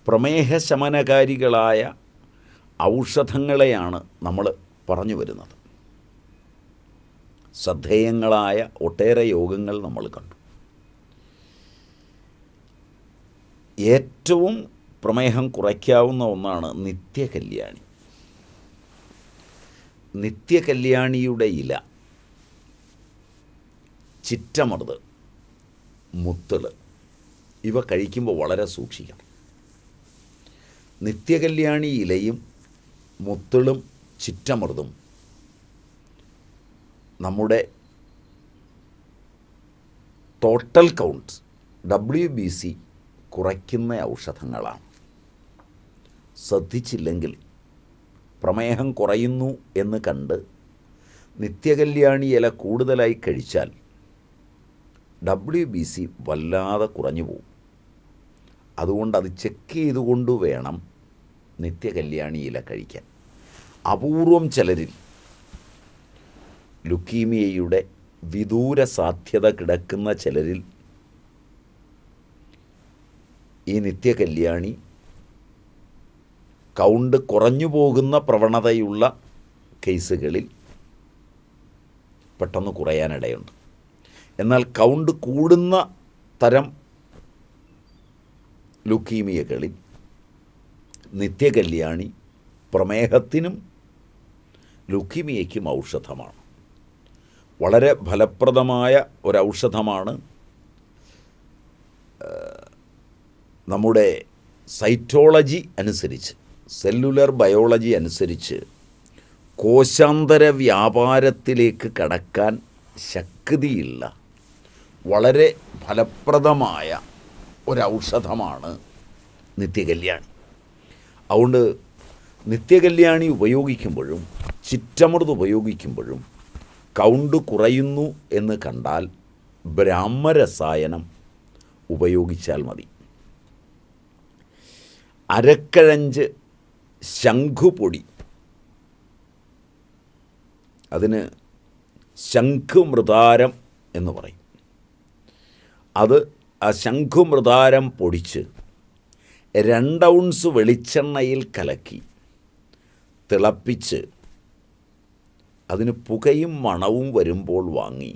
പ്രമേഹ ശമനകാരികളായ ഔഷധങ്ങളെയാണ് നമ്മൾ പറഞ്ഞു വരുന്നത് ശ്രദ്ധേയങ്ങളായ ഒട്ടേറെ യോഗങ്ങൾ നമ്മൾ കണ്ടു ഏറ്റവും പ്രമേഹം കുറയ്ക്കാവുന്ന ഒന്നാണ് നിത്യകല്യാണി നിത്യകല്യാണിയുടെ ഇല ചിറ്റമൃത് മുത്തള് ഇവ കഴിക്കുമ്പോൾ വളരെ സൂക്ഷിക്കണം നിത്യകല്യാണി ഇലയും മുത്തളും ചിറ്റമൃതും നമ്മുടെ total count W B C കുറയ്ക്കുന്ന ഔഷധങ്ങളാണ് ശ്രദ്ധിച്ചില്ലെങ്കിൽ പ്രമേഹം കുറയുന്നു എന്ന് കണ്ട് നിത്യകല്യാണി ഇല കൂടുതലായി കഴിച്ചാൽ ഡബ്ല്യു ബി സി വല്ലാതെ കുറഞ്ഞു പോകും അതുകൊണ്ട് അത് ചെക്ക് ചെയ്തുകൊണ്ട് വേണം നിത്യകല്യാണി ഇല കഴിക്കാൻ അപൂർവം ചിലരിൽ ലുക്കീമിയയുടെ വിദൂര സാധ്യത കിടക്കുന്ന ചിലരിൽ ഈ നിത്യകല്യാണി കൗണ്ട് കുറഞ്ഞു പോകുന്ന പ്രവണതയുള്ള കേസുകളിൽ പെട്ടെന്ന് കുറയാനിടയുണ്ട് എന്നാൽ കൗണ്ട് കൂടുന്ന തരം ലുക്കീമിയകളിൽ നിത്യകല്യാണി പ്രമേഹത്തിനും ലുക്കീമിയയ്ക്കും ഔഷധമാണ് വളരെ ഫലപ്രദമായ ഒരൗഷധമാണ് നമ്മുടെ സൈറ്റോളജി അനുസരിച്ച് സെല്ലുലർ ബയോളജി അനുസരിച്ച് കോശാന്തര വ്യാപാരത്തിലേക്ക് കടക്കാൻ ശക്തിയുള്ള വളരെ ഫലപ്രദമായ ഒരൗഷധമാണ് നിത്യകല്യാണി അതുകൊണ്ട് നിത്യകല്യാണി ഉപയോഗിക്കുമ്പോഴും ചിറ്റമൃത് ഉപയോഗിക്കുമ്പോഴും കൗണ്ട് കുറയുന്നു എന്ന് കണ്ടാൽ ബ്രാഹ്മരസായനം ഉപയോഗിച്ചാൽ മതി അരക്കഴഞ്ച് ശംഖുപൊടി അതിന് ശംഖുമൃതാരം എന്ന് പറയും അത് ആ ശംഖുമൃതാരം പൊടിച്ച് രണ്ട് ഔൺസ് വെളിച്ചെണ്ണയിൽ കലക്കി തിളപ്പിച്ച് അതിന് പുകയും മണവും വരുമ്പോൾ വാങ്ങി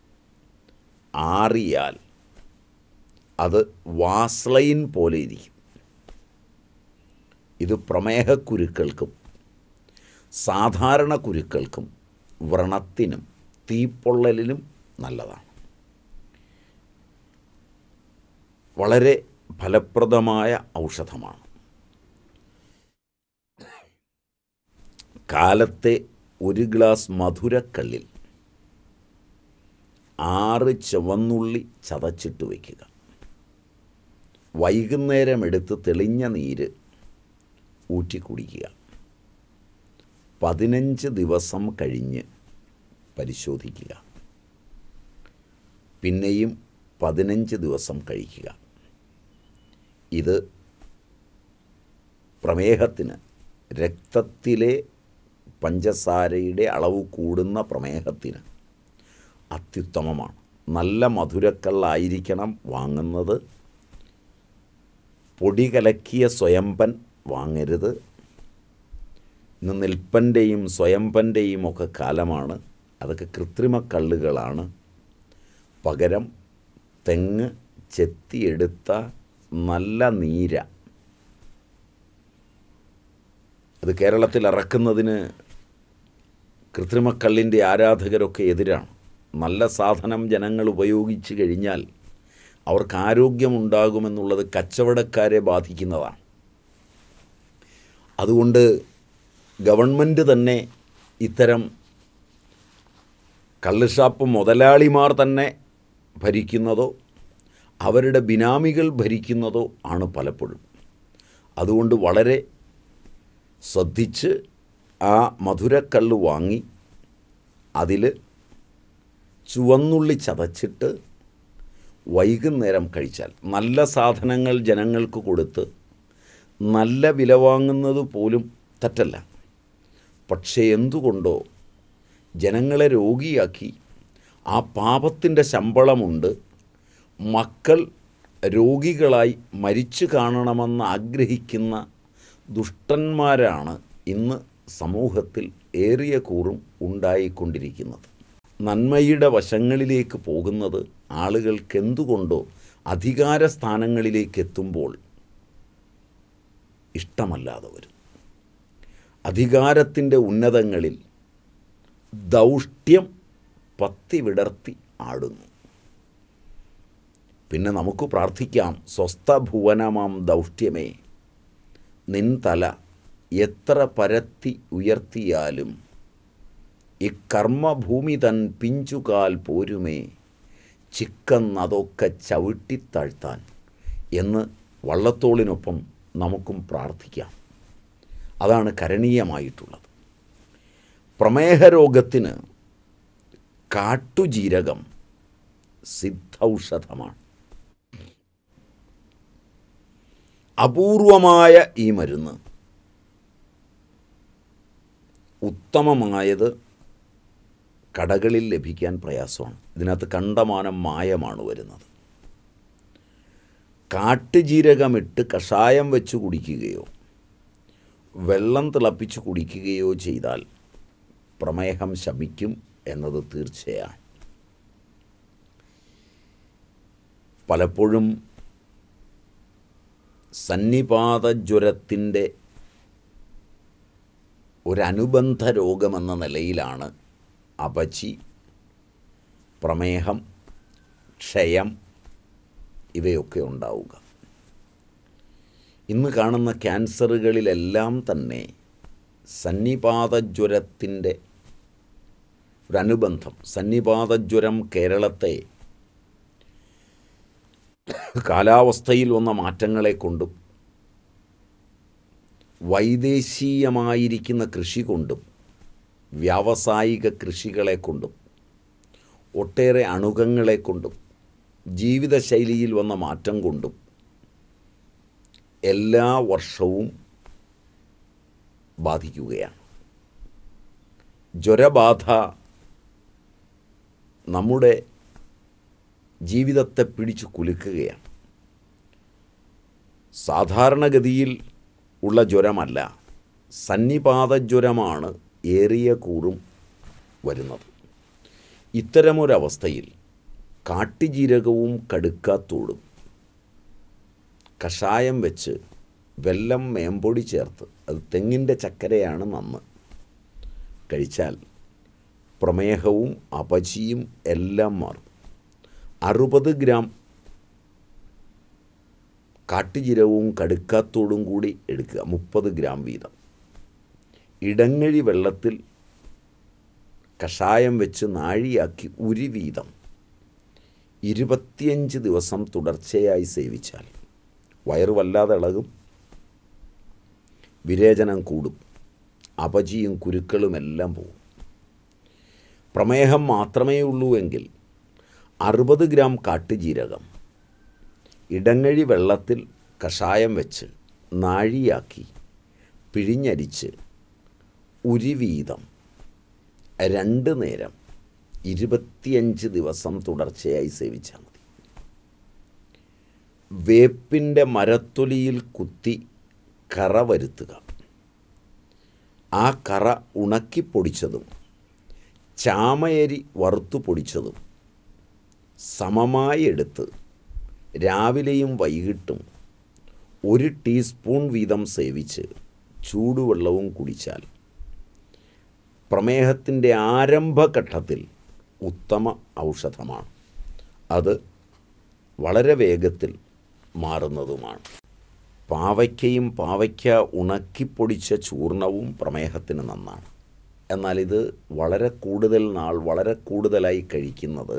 ആറിയാൽ അത് വാസ്ലൈൻ പോലെ ഇരിക്കും ഇത് പ്രമേഹ കുരുക്കൾക്കും സാധാരണ കുരുക്കൾക്കും വ്രണത്തിനും തീപ്പൊള്ളലിനും നല്ലതാണ് വളരെ ഫലപ്രദമായ ഔഷധമാണ് കാലത്തെ ഒരു ഗ്ലാസ് മധുരക്കള്ളിൽ ആറ് ചുവന്നുള്ളി ചതച്ചിട്ട് വയ്ക്കുക വൈകുന്നേരം എടുത്ത് തെളിഞ്ഞ നീര് ഊറ്റി കുടിക്കുക പതിനഞ്ച് ദിവസം കഴിഞ്ഞ് പരിശോധിക്കുക പിന്നെയും പതിനഞ്ച് ദിവസം കഴിക്കുക ഇത് പ്രമേഹത്തിന് രക്തത്തിലെ പഞ്ചസാരയുടെ അളവ് കൂടുന്ന പ്രമേഹത്തിന് അത്യുത്തമമാണ് നല്ല മധുരക്കള്ളായിരിക്കണം വാങ്ങുന്നത് പൊടി കലക്കിയ സ്വയംപൻ വാങ്ങരുത് ഇന്ന് നെൽപ്പൻ്റെയും സ്വയംപൻ്റെയും ഒക്കെ കാലമാണ് അതൊക്കെ കൃത്രിമ കള്ളുകളാണ് പകരം തെങ്ങ് ചെത്തിയെടുത്ത നല്ല നീര അത് കേരളത്തിൽ ഇറക്കുന്നതിന് കൃത്രിമക്കള്ളിൻ്റെ ആരാധകരൊക്കെ എതിരാണ് നല്ല സാധനം ജനങ്ങൾ ഉപയോഗിച്ച് കഴിഞ്ഞാൽ അവർക്ക് ആരോഗ്യമുണ്ടാകുമെന്നുള്ളത് കച്ചവടക്കാരെ ബാധിക്കുന്നതാണ് അതുകൊണ്ട് ഗവൺമെൻറ് തന്നെ ഇത്തരം കള്ളുഷാപ്പ് മുതലാളിമാർ തന്നെ ഭരിക്കുന്നതോ അവരുടെ ബിനാമികൾ ഭരിക്കുന്നതോ ആണ് പലപ്പോഴും അതുകൊണ്ട് വളരെ ശ്രദ്ധിച്ച് ആ മധുരക്കള്ള് വാങ്ങി അതിൽ ചുവന്നുള്ളി ചതച്ചിട്ട് വൈകുന്നേരം കഴിച്ചാൽ നല്ല സാധനങ്ങൾ ജനങ്ങൾക്ക് കൊടുത്ത് നല്ല വില വാങ്ങുന്നത് പോലും തെറ്റല്ല പക്ഷേ എന്തുകൊണ്ടോ ജനങ്ങളെ രോഗിയാക്കി ആ പാപത്തിൻ്റെ ശമ്പളമുണ്ട് മക്കൾ രോഗികളായി മരിച്ചു കാണണമെന്ന് ആഗ്രഹിക്കുന്ന ദുഷ്ടന്മാരാണ് ഇന്ന് സമൂഹത്തിൽ ഏറിയ കൂറും ഉണ്ടായിക്കൊണ്ടിരിക്കുന്നത് നന്മയുടെ വശങ്ങളിലേക്ക് പോകുന്നത് ആളുകൾക്ക് എന്തുകൊണ്ടോ അധികാര സ്ഥാനങ്ങളിലേക്ക് എത്തുമ്പോൾ ഇഷ്ടമല്ലാതെ വരും അധികാരത്തിൻ്റെ ഉന്നതങ്ങളിൽ ദൗഷ്ട്യം പത്തി വിടർത്തി ആടുന്നു പിന്നെ നമുക്ക് പ്രാർത്ഥിക്കാം സ്വസ്ഥഭുവനമാം ദൗഷ്ട്യമേ നിൻ തല എത്ര പരത്തി ഉയർത്തിയാലും ഇക്കർമ്മഭൂമി തൻ പിഞ്ചുകാൽ പോരുമേ ചിക്കന്നതൊക്കെ ചവിട്ടിത്താഴ്ത്താൻ എന്ന് വള്ളത്തോളിനൊപ്പം നമുക്കും പ്രാർത്ഥിക്കാം അതാണ് കരണീയമായിട്ടുള്ളത് പ്രമേഹ രോഗത്തിന് കാട്ടുജീരകം സിദ്ധൌഷധമാണ് അപൂർവമായ ഈ മരുന്ന് ഉത്തമമായത് കടകളിൽ ലഭിക്കാൻ പ്രയാസമാണ് ഇതിനകത്ത് കണ്ടമാനം മായമാണ് വരുന്നത് കാട്ടുജീരകമിട്ട് കഷായം വെച്ച് കുടിക്കുകയോ വെള്ളം തിളപ്പിച്ച് കുടിക്കുകയോ ചെയ്താൽ പ്രമേഹം ശമിക്കും എന്നത് തീർച്ചയാണ് പലപ്പോഴും സന്നിപാതജ്വരത്തിൻ്റെ ഒരനുബന്ധ രോഗമെന്ന നിലയിലാണ് അപചി പ്രമേഹം ക്ഷയം ഇവയൊക്കെ ഉണ്ടാവുക ഇന്ന് കാണുന്ന ക്യാൻസറുകളിലെല്ലാം തന്നെ സന്നിപാതജ്വരത്തിൻ്റെ ഒരനുബന്ധം സന്നിപാതജ്വരം കേരളത്തെ കാലാവസ്ഥയിൽ വന്ന മാറ്റങ്ങളെ കൊണ്ടും വൈദേശീയമായിരിക്കുന്ന കൃഷി കൊണ്ടും വ്യാവസായിക കൃഷികളെ കൊണ്ടും ഒട്ടേറെ അണുകങ്ങളെ കൊണ്ടും ജീവിതശൈലിയിൽ വന്ന മാറ്റം കൊണ്ടും എല്ലാ വർഷവും ബാധിക്കുകയാണ് ജ്വരബാധ നമ്മുടെ ജീവിതത്തെ പിടിച്ചു കുലുക്കുകയാണ് സാധാരണഗതിയിൽ ഉള്ള ജ്വരമല്ല സന്നിപാതജ്വരമാണ് ഏറിയ കൂറും വരുന്നത് ഇത്തരമൊരവസ്ഥയിൽ കാട്ടുജീരകവും കടുക്കാത്തോടും കഷായം വെച്ച് വെല്ലം മേമ്പൊടി ചേർത്ത് അത് തെങ്ങിൻ്റെ ചക്കരയാണ് നന്ന് കഴിച്ചാൽ പ്രമേഹവും അപചിയും എല്ലാം മാറും അറുപത് ഗ്രാം കാട്ടുജിരവും കടുക്കാത്തോടും കൂടി എടുക്കുക മുപ്പത് ഗ്രാം വീതം ഇടങ്ങഴി വെള്ളത്തിൽ കഷായം വെച്ച് നാഴിയാക്കി ഉരി വീതം ഇരുപത്തിയഞ്ച് ദിവസം തുടർച്ചയായി സേവിച്ചാൽ വയറ് വല്ലാതെ ഇളകും വിരേചനം കൂടും അപചിയും കുരുക്കളുമെല്ലാം പോകും പ്രമേഹം മാത്രമേ ഉള്ളൂ എങ്കിൽ അറുപത് ഗ്രാം കാട്ടുജീരകം ഇടങ്ങഴി വെള്ളത്തിൽ കഷായം വെച്ച് നാഴിയാക്കി പിഴിഞ്ഞരിച്ച് ഉരി വീതം രണ്ട് നേരം ഇരുപത്തിയഞ്ച് ദിവസം തുടർച്ചയായി സേവിച്ചാൽ മതി വേപ്പിൻ്റെ മരത്തൊലിയിൽ കുത്തി കറ വരുത്തുക ആ കറ ഉണക്കിപ്പൊടിച്ചതും ചാമയരി വറുത്തു പൊടിച്ചതും സമമായി എടുത്ത് രാവിലെയും വൈകിട്ടും ഒരു ടീസ്പൂൺ വീതം സേവിച്ച് ചൂടുവെള്ളവും കുടിച്ചാൽ പ്രമേഹത്തിൻ്റെ ആരംഭഘട്ടത്തിൽ ഉത്തമ ഔഷധമാണ് അത് വളരെ വേഗത്തിൽ മാറുന്നതുമാണ് പാവയ്ക്കയും പാവയ്ക്ക ഉണക്കിപ്പൊടിച്ച ചൂർണവും പ്രമേഹത്തിന് നന്നാണ് എന്നാൽ ഇത് വളരെ കൂടുതൽ നാൾ വളരെ കൂടുതലായി കഴിക്കുന്നത്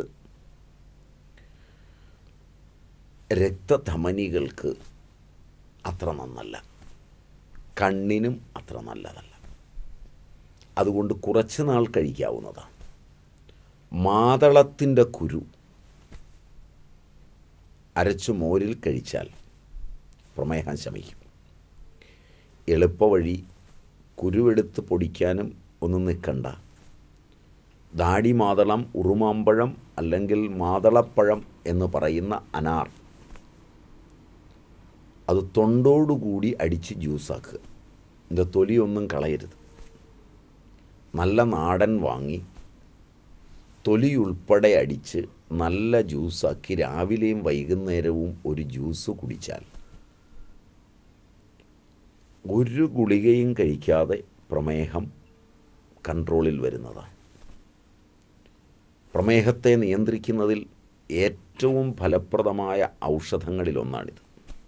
രക്തധമനികൾക്ക് അത്ര നന്നല്ല കണ്ണിനും അത്ര നല്ലതല്ല അതുകൊണ്ട് കുറച്ച് നാൾ കഴിക്കാവുന്നതാണ് മാതളത്തിൻ്റെ കുരു അരച്ചു മോരിൽ കഴിച്ചാൽ പ്രമേഹം ശമിക്കും എളുപ്പവഴി കുരുവെടുത്ത് പൊടിക്കാനും ഒന്നും നിൽക്കണ്ട ദാടി മാതളം ഉറുമാമ്പഴം അല്ലെങ്കിൽ മാതളപ്പഴം എന്ന് പറയുന്ന അനാർ അത് തൊണ്ടോടുകൂടി അടിച്ച് ജ്യൂസാക്കുക ഇതിൻ്റെ തൊലിയൊന്നും കളയരുത് നല്ല നാടൻ വാങ്ങി തൊലി ഉൾപ്പെടെ അടിച്ച് നല്ല ജ്യൂസാക്കി രാവിലെയും വൈകുന്നേരവും ഒരു ജ്യൂസ് കുടിച്ചാൽ ഒരു ഗുളികയും കഴിക്കാതെ പ്രമേഹം കൺട്രോളിൽ വരുന്നതാണ് പ്രമേഹത്തെ നിയന്ത്രിക്കുന്നതിൽ ഏറ്റവും ഫലപ്രദമായ ഔഷധങ്ങളിലൊന്നാണിത്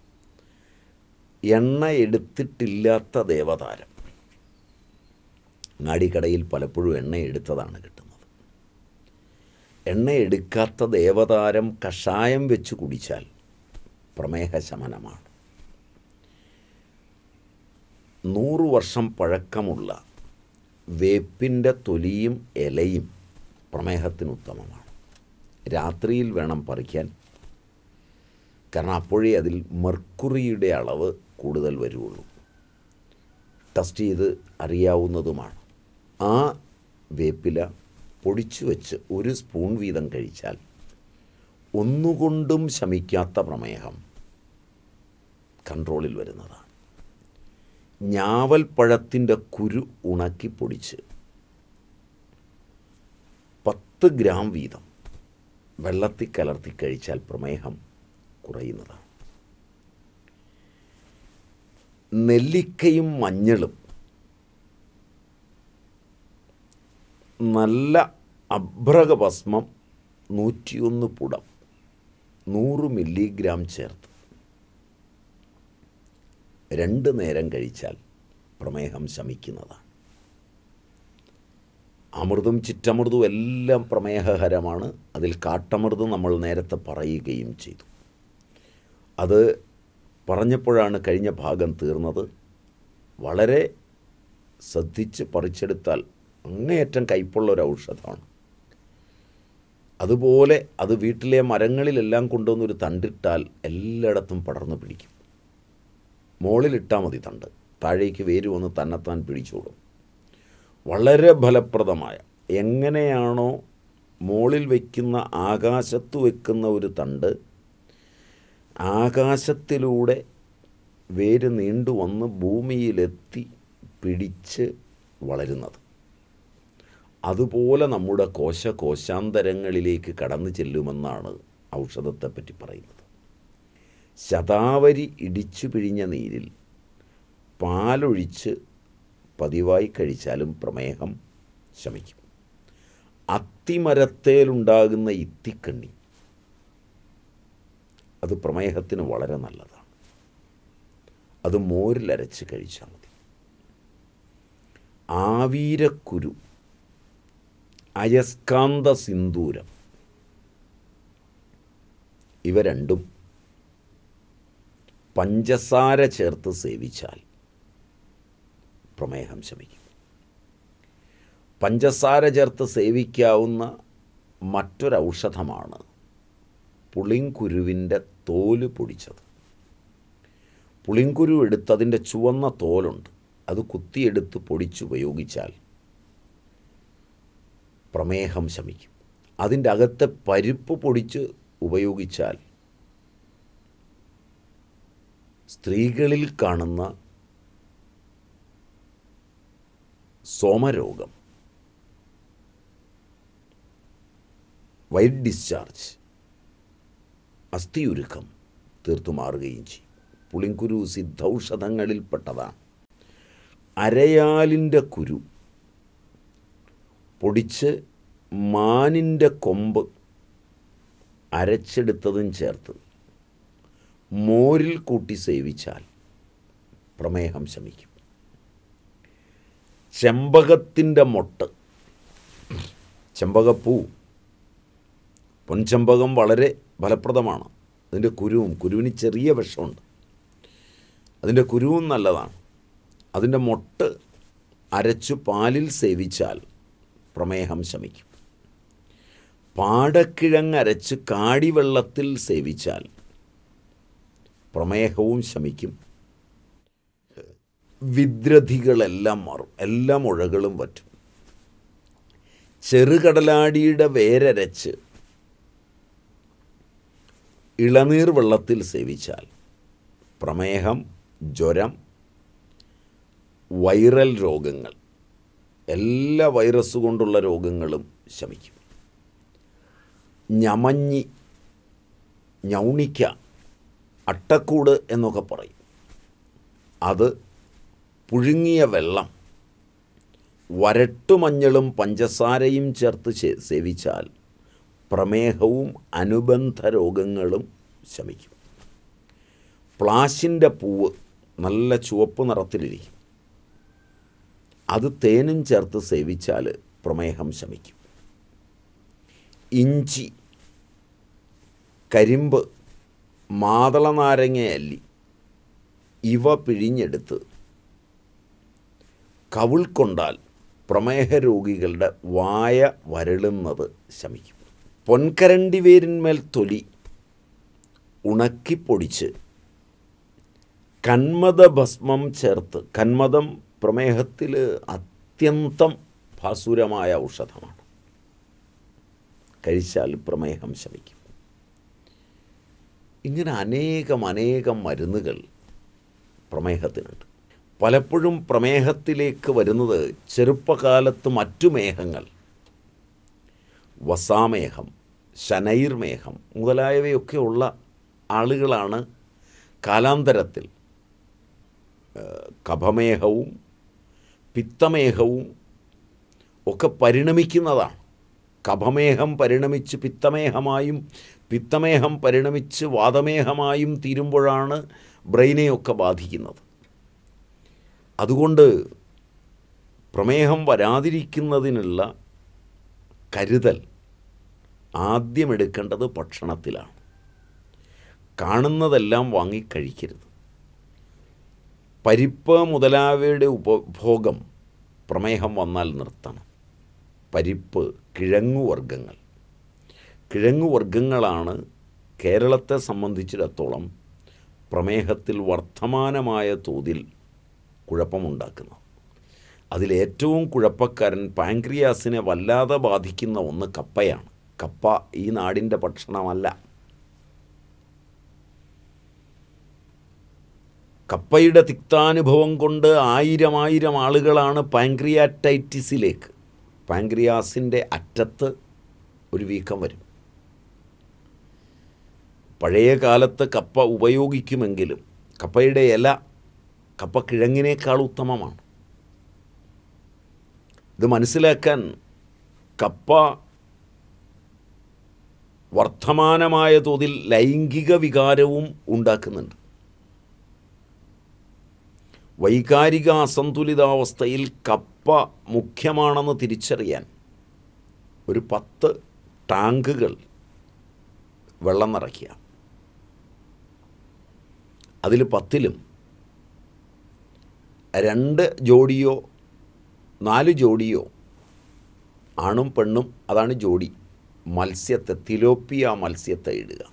എണ്ണ എടുത്തിട്ടില്ലാത്ത ദേവതാരം നാടിക്കടയിൽ പലപ്പോഴും എണ്ണ എടുത്തതാണ് കിട്ടുന്നത് എണ്ണ എടുക്കാത്ത ദേവതാരം കഷായം വെച്ച് കുടിച്ചാൽ പ്രമേഹ ശമനമാണ് നൂറു വർഷം പഴക്കമുള്ള വേപ്പിൻ്റെ തൊലിയും ഇലയും പ്രമേഹത്തിന് ഉത്തമമാണ് രാത്രിയിൽ വേണം പറിക്കാൻ കാരണം അപ്പോഴേ അതിൽ മെർക്കുറിയുടെ അളവ് കൂടുതൽ വരുള്ളൂ ടെസ്റ്റ് ചെയ്ത് അറിയാവുന്നതുമാണ് ആ വേപ്പില പൊടിച്ചു വെച്ച് ഒരു സ്പൂൺ വീതം കഴിച്ചാൽ ഒന്നുകൊണ്ടും ശമിക്കാത്ത പ്രമേഹം കൺട്രോളിൽ വരുന്നതാണ് ഞാവൽപ്പഴത്തിൻ്റെ കുരു ഉണക്കി പൊടിച്ച് പത്ത് ഗ്രാം വീതം വെള്ളത്തിൽ കലർത്തി കഴിച്ചാൽ പ്രമേഹം കുറയുന്നതാണ് നെല്ലിക്കയും മഞ്ഞളും നല്ല അഭ്രകഭസ്മം നൂറ്റിയൊന്ന് പുടം നൂറ് മില്ലിഗ്രാം ചേർത്ത് രണ്ട് നേരം കഴിച്ചാൽ പ്രമേഹം ശമിക്കുന്നതാണ് അമൃതും ചിറ്റമൃതും എല്ലാം പ്രമേഹകരമാണ് അതിൽ കാട്ടമൃതും നമ്മൾ നേരത്തെ പറയുകയും ചെയ്തു അത് പറഞ്ഞപ്പോഴാണ് കഴിഞ്ഞ ഭാഗം തീർന്നത് വളരെ ശ്രദ്ധിച്ച് പറിച്ചെടുത്താൽ അങ്ങേയറ്റം കയ്പുള്ള ഒരു ഔഷധമാണ് അതുപോലെ അത് വീട്ടിലെ മരങ്ങളിലെല്ലാം കൊണ്ടുവന്നൊരു തണ്ടിട്ടാൽ എല്ലായിടത്തും പടർന്നു പിടിക്കും മുകളിലിട്ടാൽ മതി തണ്ട് താഴേക്ക് വേര് വന്ന് തന്നെത്താൻ പിടിച്ചോളും വളരെ ഫലപ്രദമായ എങ്ങനെയാണോ മുകളിൽ വയ്ക്കുന്ന ആകാശത്ത് വെക്കുന്ന ഒരു തണ്ട് ആകാശത്തിലൂടെ വേര് നീണ്ടു വന്ന് ഭൂമിയിലെത്തി പിടിച്ച് വളരുന്നത് അതുപോലെ നമ്മുടെ കോശ കോശാന്തരങ്ങളിലേക്ക് കടന്നു ചെല്ലുമെന്നാണ് ഔഷധത്തെപ്പറ്റി പറയുന്നത് ശതാവരി ഇടിച്ചു പിഴിഞ്ഞ നീരിൽ പാലൊഴിച്ച് പതിവായി കഴിച്ചാലും പ്രമേഹം ശമിക്കും അത്തിമരത്തേലുണ്ടാകുന്ന ഇത്തിക്കണ്ണി അത് പ്രമേഹത്തിന് വളരെ നല്ലതാണ് അത് മോരിലരച്ച് കഴിച്ചാൽ മതി ആവീരക്കുരു അയസ്കാന്ത സിന്ദൂരം ഇവ രണ്ടും പഞ്ചസാര ചേർത്ത് സേവിച്ചാൽ പ്രമേഹം ശമിക്കും പഞ്ചസാര ചേർത്ത് സേവിക്കാവുന്ന മറ്റൊരൗഷധമാണ് പുളിങ്കുരുവിൻ്റെ തോല് പൊടിച്ചത് പുളിങ്കുരു എടുത്ത് അതിൻ്റെ ചുവന്ന തോലുണ്ട് അത് കുത്തിയെടുത്ത് പൊടിച്ചുപയോഗിച്ചാൽ പ്രമേഹം ശമിക്കും അതിൻ്റെ അകത്തെ പരിപ്പ് പൊടിച്ച് ഉപയോഗിച്ചാൽ സ്ത്രീകളിൽ കാണുന്ന സോമരോഗം വൈറ്റ് ഡിസ്ചാർജ് അസ്ഥിയുരുക്കം തീർത്തു മാറുകയും ചെയ്യും പുളിങ്കുരു സിദ്ധൌഷധങ്ങളിൽപ്പെട്ടതാണ് അരയാലിൻ്റെ കുരു പൊടിച്ച് മാനിൻ്റെ കൊമ്പ് അരച്ചെടുത്തതും ചേർത്ത് മോരിൽ കൂട്ടി സേവിച്ചാൽ പ്രമേഹം ശമിക്കും ചെമ്പകത്തിൻ്റെ മൊട്ട് ചെമ്പകപ്പൂ പൊൻചെമ്പകം വളരെ ഫലപ്രദമാണ് അതിൻ്റെ കുരുവും കുരുവിന് ചെറിയ വിഷമുണ്ട് അതിൻ്റെ കുരുവും നല്ലതാണ് അതിൻ്റെ മൊട്ട് അരച്ചു പാലിൽ സേവിച്ചാൽ പ്രമേഹം ശമിക്കും പാടക്കിഴങ്ങ് അരച്ച് കാടിവെള്ളത്തിൽ സേവിച്ചാൽ പ്രമേഹവും ശമിക്കും വിദ്രധികളെല്ലാം മാറും എല്ലാ മുഴകളും പറ്റും ചെറുകടലാടിയുടെ വേരരച്ച് ഇളനീർ വെള്ളത്തിൽ സേവിച്ചാൽ പ്രമേഹം ജ്വരം വൈറൽ രോഗങ്ങൾ എല്ലാ വൈറസ് കൊണ്ടുള്ള രോഗങ്ങളും ശമിക്കും ഞമഞ്ഞി ഞൗണിക്ക അട്ടക്കൂട് എന്നൊക്കെ പറയും അത് പുഴുങ്ങിയ വെള്ളം വരട്ടുമഞ്ഞളും പഞ്ചസാരയും ചേർത്ത് ചേ- സേവിച്ചാൽ പ്രമേഹവും അനുബന്ധ രോഗങ്ങളും ശമിക്കും പ്ലാശിൻ്റെ പൂവ് നല്ല ചുവപ്പ് നിറത്തിലിരിക്കും അത് തേനും ചേർത്ത് സേവിച്ചാൽ പ്രമേഹം ശമിക്കും ഇഞ്ചി കരിമ്പ് മാതള നാരങ്ങയല്ലി ഇവ പിഴിഞ്ഞെടുത്ത് കവിൾ കൊണ്ടാൽ പ്രമേഹ രോഗികളുടെ വായ വരളുന്നത് ശമിക്കും പൊൻകരണ്ടി വേരിന്മേൽ തൊലി ഉണക്കിപ്പൊടിച്ച് കന്മദഭസ്മം ചേർത്ത് കന്മദം പ്രമേഹത്തിൽ അത്യന്തം ഭാസുരമായ ഔഷധമാണ് കഴിച്ചാൽ പ്രമേഹം ശമിക്കും ഇങ്ങനെ അനേകം അനേകം മരുന്നുകൾ പ്രമേഹത്തിനുണ്ട് പലപ്പോഴും പ്രമേഹത്തിലേക്ക് വരുന്നത് ചെറുപ്പകാലത്ത് മറ്റു മേഹങ്ങൾ വസാമേഹം ശനൈർമേഹം മുതലായവയൊക്കെ ഉള്ള ആളുകളാണ് കാലാന്തരത്തിൽ ഏഹ്, കഫമേഹവും പിത്തമേഹവും ഒക്കെ പരിണമിക്കുന്നതാണ് കഫമേഹം പരിണമിച്ച് പിത്തമേഹമായും പിത്തമേഹം പരിണമിച്ച് വാതമേഹമായും തീരുമ്പോഴാണ് ബ്രെയിനെയൊക്കെ ബാധിക്കുന്നത് അതുകൊണ്ട് പ്രമേഹം വരാതിരിക്കുന്നതിനുള്ള കരുതൽ ആദ്യം എടുക്കേണ്ടത് ഭക്ഷണത്തിലാണ് കാണുന്നതെല്ലാം വാങ്ങി കഴിക്കരുത് പരിപ്പ് മുതലായവയുടെ ഉപഭോഗം പ്രമേഹം വന്നാൽ നിർത്തണം പരിപ്പ് കിഴങ്ങുവർഗ്ഗങ്ങൾ കിഴങ്ങുവർഗ്ഗങ്ങളാണ് കേരളത്തെ സംബന്ധിച്ചിടത്തോളം പ്രമേഹത്തിൽ വർദ്ധമാനമായ തോതിൽ കുഴപ്പമുണ്ടാക്കുന്നത് അതിലേറ്റവും കുഴപ്പക്കാരൻ പാൻക്രിയാസിനെ വല്ലാതെ ബാധിക്കുന്ന ഒന്ന് കപ്പയാണ് കപ്പ ഈ നാടിൻ്റെ ഭക്ഷണമല്ല കപ്പയുടെ തിക്താനുഭവം കൊണ്ട് ആയിരം ആയിരം ആളുകളാണ് പാൻക്രിയാറ്റൈറ്റിസിലേക്ക് പാൻക്രിയാസിൻ്റെ അറ്റത്ത് ഒരു വീക്കം വരും പഴയ കാലത്ത് കപ്പ ഉപയോഗിക്കുമെങ്കിലും കപ്പയുടെ ഇല കപ്പ കിഴങ്ങിനേക്കാൾ ഉത്തമമാണ് ഇത് മനസ്സിലാക്കാൻ കപ്പ വർദ്ധമാനമായ തോതിൽ ലൈംഗിക വികാരവും ഉണ്ടാക്കുന്നുണ്ട് വൈകാരിക അസന്തുലിതാവസ്ഥയിൽ കപ്പ മുഖ്യമാണെന്ന് തിരിച്ചറിയാൻ ഒരു പത്ത് ടാങ്കുകൾ വെള്ളം നിറയ്ക്കുക അതിൽ പത്തിലും രണ്ട് ജോഡിയോ നാല് ജോഡിയോ ആണും പെണ്ണും അതാണ് ജോഡി മത്സ്യത്തെ തിലോപ്പിയ മത്സ്യത്തെ ഇടുക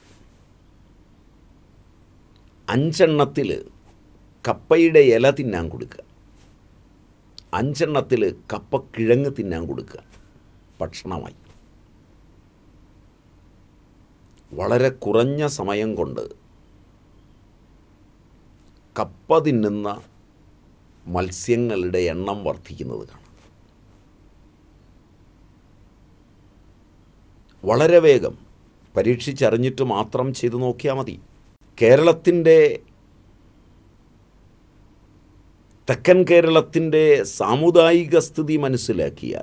അഞ്ചെണ്ണത്തിൽ കപ്പയുടെ ഇല തിന്നാൻ കൊടുക്കുക അഞ്ചെണ്ണത്തിൽ കപ്പ കിഴങ്ങ് തിന്നാൻ കൊടുക്കുക ഭക്ഷണമായി വളരെ കുറഞ്ഞ സമയം കൊണ്ട് കപ്പ തിന്നുന്ന മത്സ്യങ്ങളുടെ എണ്ണം വർദ്ധിക്കുന്നത് കാണാം വളരെ വേഗം പരീക്ഷിച്ചറിഞ്ഞിട്ട് മാത്രം ചെയ്തു നോക്കിയാൽ മതി കേരളത്തിൻ്റെ തെക്കൻ കേരളത്തിൻ്റെ സാമുദായിക സ്ഥിതി മനസ്സിലാക്കിയാൽ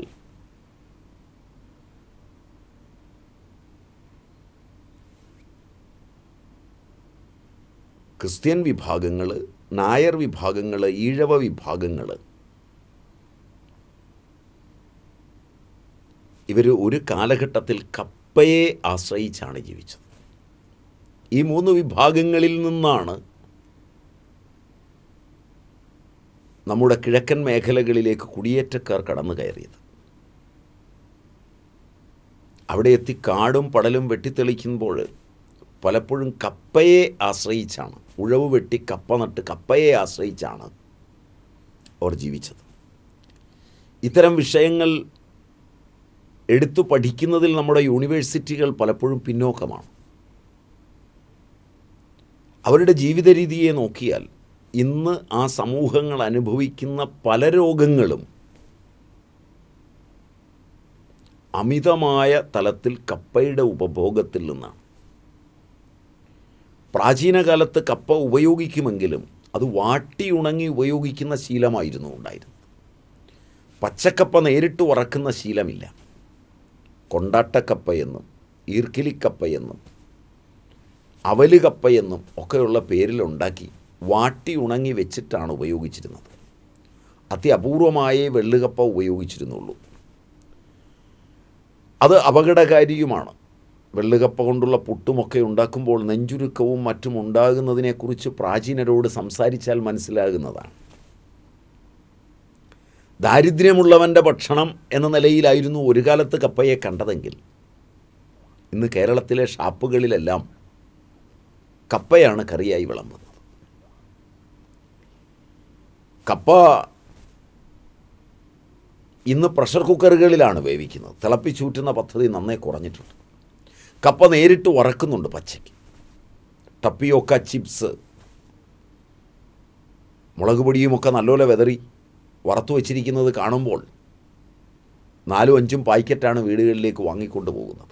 ക്രിസ്ത്യൻ വിഭാഗങ്ങൾ നായർ വിഭാഗങ്ങൾ ഈഴവ വിഭാഗങ്ങൾ ഇവർ ഒരു കാലഘട്ടത്തിൽ കപ്പയെ ആശ്രയിച്ചാണ് ജീവിച്ചത് ഈ മൂന്ന് വിഭാഗങ്ങളിൽ നിന്നാണ് നമ്മുടെ കിഴക്കൻ മേഖലകളിലേക്ക് കുടിയേറ്റക്കാർ കടന്നു കയറിയത് അവിടെ എത്തി കാടും പടലും വെട്ടിത്തെളിക്കുമ്പോൾ പലപ്പോഴും കപ്പയെ ആശ്രയിച്ചാണ് ഉഴവ് വെട്ടി കപ്പ നട്ട് കപ്പയെ ആശ്രയിച്ചാണ് അവർ ജീവിച്ചത് ഇത്തരം വിഷയങ്ങൾ എടുത്തു പഠിക്കുന്നതിൽ നമ്മുടെ യൂണിവേഴ്സിറ്റികൾ പലപ്പോഴും പിന്നോക്കമാണ് അവരുടെ ജീവിത രീതിയെ നോക്കിയാൽ ഇന്ന് ആ സമൂഹങ്ങൾ അനുഭവിക്കുന്ന പല രോഗങ്ങളും അമിതമായ തലത്തിൽ കപ്പയുടെ ഉപഭോഗത്തിൽ നിന്നാണ് പ്രാചീന കാലത്ത് കപ്പ ഉപയോഗിക്കുമെങ്കിലും അത് വാട്ടി ഉണങ്ങി ഉപയോഗിക്കുന്ന ശീലമായിരുന്നു ഉണ്ടായിരുന്നത് പച്ചക്കപ്പ നേരിട്ട് വറക്കുന്ന ശീലമില്ല കൊണ്ടാട്ടക്കപ്പയെന്നും ഈർക്കിലിക്കപ്പയെന്നും അവല് കപ്പയെന്നും ഒക്കെയുള്ള പേരിലുണ്ടാക്കി വാട്ടി ഉണങ്ങി വെച്ചിട്ടാണ് ഉപയോഗിച്ചിരുന്നത് അത്യപൂർവമായേ വെള്ളുകപ്പ ഉപയോഗിച്ചിരുന്നുള്ളൂ അത് അപകടകാരിയുമാണ് വെള്ളുകപ്പ കൊണ്ടുള്ള പുട്ടുമൊക്കെ ഉണ്ടാക്കുമ്പോൾ നെഞ്ചുരുക്കവും മറ്റും ഉണ്ടാകുന്നതിനെക്കുറിച്ച് പ്രാചീനരോട് സംസാരിച്ചാൽ മനസ്സിലാകുന്നതാണ് ദാരിദ്ര്യമുള്ളവൻ്റെ ഭക്ഷണം എന്ന നിലയിലായിരുന്നു ഒരു കാലത്ത് കപ്പയെ കണ്ടതെങ്കിൽ ഇന്ന് കേരളത്തിലെ ഷാപ്പുകളിലെല്ലാം കപ്പയാണ് കറിയായി വിളമ്പുന്നത് കപ്പ ഇന്ന് പ്രഷർ കുക്കറുകളിലാണ് വേവിക്കുന്നത് തിളപ്പിച്ചൂറ്റുന്ന പദ്ധതി നന്നേ കുറഞ്ഞിട്ടുണ്ട് കപ്പ നേരിട്ട് വറക്കുന്നുണ്ട് പച്ചയ്ക്ക് ടപ്പിയോക്ക ചിപ്സ് മുളക് പൊടിയുമൊക്കെ നല്ലപോലെ വെതറി വറുത്തു വച്ചിരിക്കുന്നത് കാണുമ്പോൾ നാലും അഞ്ചും പാക്കറ്റാണ് വീടുകളിലേക്ക് വാങ്ങിക്കൊണ്ട് പോകുന്നത്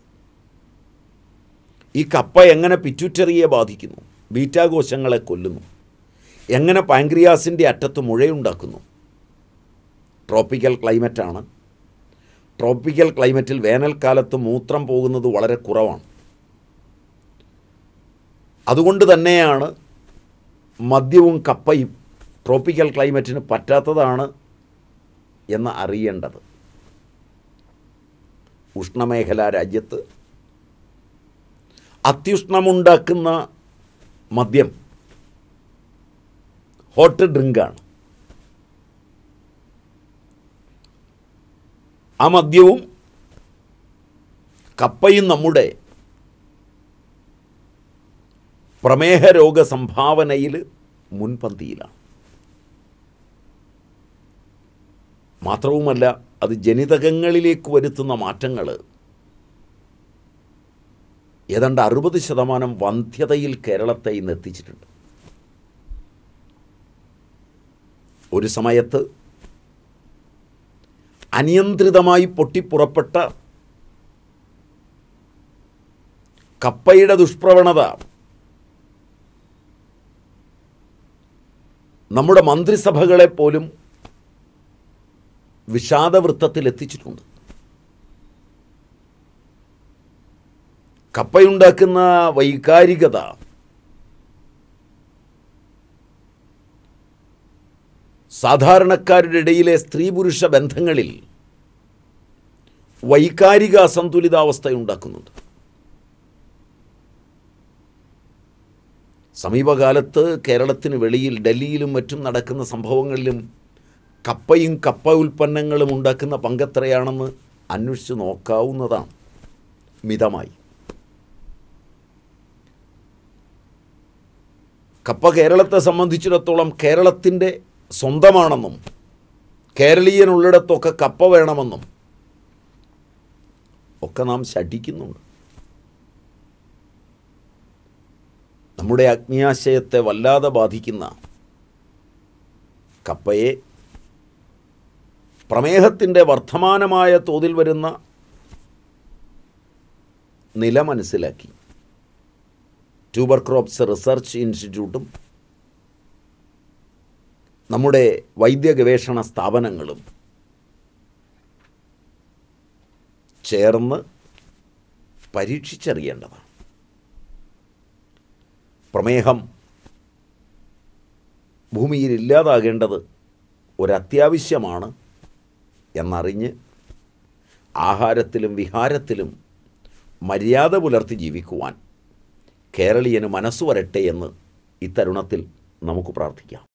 ഈ കപ്പ എങ്ങനെ പിറ്റുറ്ററിയെ ബാധിക്കുന്നു ബീറ്റാകോശങ്ങളെ കൊല്ലുന്നു എങ്ങനെ പാങ്ക്രിയാസിൻ്റെ അറ്റത്ത് മുഴയുണ്ടാക്കുന്നു ട്രോപ്പിക്കൽ ക്ലൈമറ്റാണ് ട്രോപ്പിക്കൽ ക്ലൈമറ്റിൽ വേനൽക്കാലത്ത് മൂത്രം പോകുന്നത് വളരെ കുറവാണ് അതുകൊണ്ട് തന്നെയാണ് മദ്യവും കപ്പയും ട്രോപ്പിക്കൽ ക്ലൈമറ്റിന് പറ്റാത്തതാണ് എന്ന് അറിയേണ്ടത് ഉഷ്ണമേഖല രാജ്യത്ത് അത്യുഷ്ണമുണ്ടാക്കുന്ന മദ്യം ഹോട്ട് ഡ്രിങ്കാണ് ആ മദ്യവും കപ്പയും നമ്മുടെ പ്രമേഹ രോഗ സംഭാവനയിൽ മുൻപന്തിയിലാണ് മാത്രവുമല്ല അത് ജനിതകങ്ങളിലേക്ക് വരുത്തുന്ന മാറ്റങ്ങൾ ഏതാണ്ട് അറുപത് ശതമാനം വന്ധ്യതയിൽ കേരളത്തെ ഇന്ന് എത്തിച്ചിട്ടുണ്ട് ഒരു സമയത്ത് അനിയന്ത്രിതമായി പൊട്ടിപ്പുറപ്പെട്ട കപ്പയുടെ ദുഷ്പ്രവണത നമ്മുടെ മന്ത്രിസഭകളെ പോലും വിഷാദവൃത്തത്തിൽ എത്തിച്ചിട്ടുണ്ട് കപ്പയുണ്ടാക്കുന്ന വൈകാരികത സാധാരണക്കാരുടെ ഇടയിലെ സ്ത്രീ പുരുഷ ബന്ധങ്ങളിൽ വൈകാരിക അസന്തുലിതാവസ്ഥ ഉണ്ടാക്കുന്നുണ്ട് സമീപകാലത്ത് കേരളത്തിന് വെളിയിൽ ഡൽഹിയിലും മറ്റും നടക്കുന്ന സംഭവങ്ങളിലും കപ്പയും കപ്പ ഉൽപ്പന്നങ്ങളും ഉണ്ടാക്കുന്ന പങ്കെത്രയാണെന്ന് അന്വേഷിച്ച് നോക്കാവുന്നതാണ് മിതമായി കപ്പ കേരളത്തെ സംബന്ധിച്ചിടത്തോളം കേരളത്തിൻ്റെ സ്വന്തമാണെന്നും കേരളീയനുള്ളിടത്തൊക്കെ കപ്പ വേണമെന്നും ഒക്കെ നാം ശഠിക്കുന്നുണ്ട് നമ്മുടെ അഗ്നിയാശയത്തെ വല്ലാതെ ബാധിക്കുന്ന കപ്പയെ പ്രമേഹത്തിൻ്റെ വർദ്ധമാനമായ തോതിൽ വരുന്ന നില മനസ്സിലാക്കി ട്യൂബർ ക്രോപ്സ് റിസർച്ച് ഇൻസ്റ്റിറ്റ്യൂട്ടും നമ്മുടെ വൈദ്യ ഗവേഷണ സ്ഥാപനങ്ങളും ചേർന്ന് പരീക്ഷിച്ചറിയേണ്ടതാണ് പ്രമേഹം ഭൂമിയിൽ ഇല്ലാതാകേണ്ടത് ഒരത്യാവശ്യമാണ് എന്നറിഞ്ഞ് ആഹാരത്തിലും വിഹാരത്തിലും മര്യാദ പുലർത്തി ജീവിക്കുവാൻ കേരളീയന് മനസ്സു വരട്ടെ എന്ന് ഇത്തരുണത്തിൽ നമുക്ക് പ്രാർത്ഥിക്കാം